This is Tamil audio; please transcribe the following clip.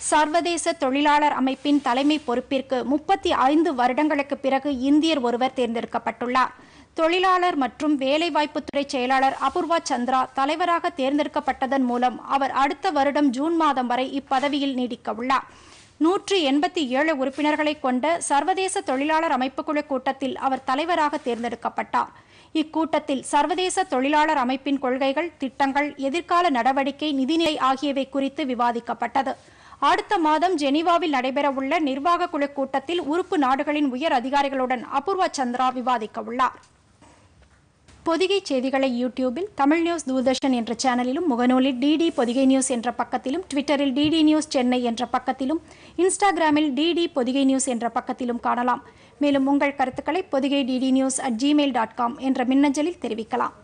சர்வதேச தொழிலாளர் அமைப்பின் தலைமை பொறுப்பிற்கு முப்பத்தி ஐந்து வருடங்களுக்கு பிறகு இந்தியர் ஒருவர் தேர்ந்தெடுக்கப்பட்டுள்ளார் தொழிலாளர் மற்றும் வேலைவாய்ப்புத்துறை செயலாளர் அபூர்வா சந்திரா தலைவராக தேர்ந்தெடுக்கப்பட்டதன் மூலம் அவர் அடுத்த வருடம் ஜூன் மாதம் வரை இப்பதவியில் நீடிக்க உள்ளார் நூற்றி எண்பத்தி ஏழு உறுப்பினர்களை கொண்ட சர்வதேச தொழிலாளர் அமைப்புக்குழு கூட்டத்தில் அவர் தலைவராக தேர்ந்தெடுக்கப்பட்டார் இக்கூட்டத்தில் சர்வதேச தொழிலாளர் அமைப்பின் கொள்கைகள் திட்டங்கள் எதிர்கால நடவடிக்கை நிதிநிலை ஆகியவை குறித்து விவாதிக்கப்பட்டது அடுத்த மாதம் ஜெனீவாவில் நடைபெறவுள்ள நிர்வாக குழு கூட்டத்தில் உறுப்பு நாடுகளின் உயர் அதிகாரிகளுடன் அபூர்வா சந்திரா விவாதிக்க உள்ளார் பொதிகை செய்திகளை யூடியூபில் தமிழ் நியூஸ் தூர்தர்ஷன் என்ற சேனலிலும் முகநூலில் டிடி பொதிகை நியூஸ் என்ற பக்கத்திலும் ட்விட்டரில் டிடி நியூஸ் சென்னை என்ற பக்கத்திலும் இன்ஸ்டாகிராமில் டிடி பொதிகை நியூஸ் என்ற பக்கத்திலும் காணலாம் மேலும் உங்கள் கருத்துக்களை Pothigai DD news at Gmail dot com என்ற மின்னஞ்சலில் தெரிவிக்கலாம்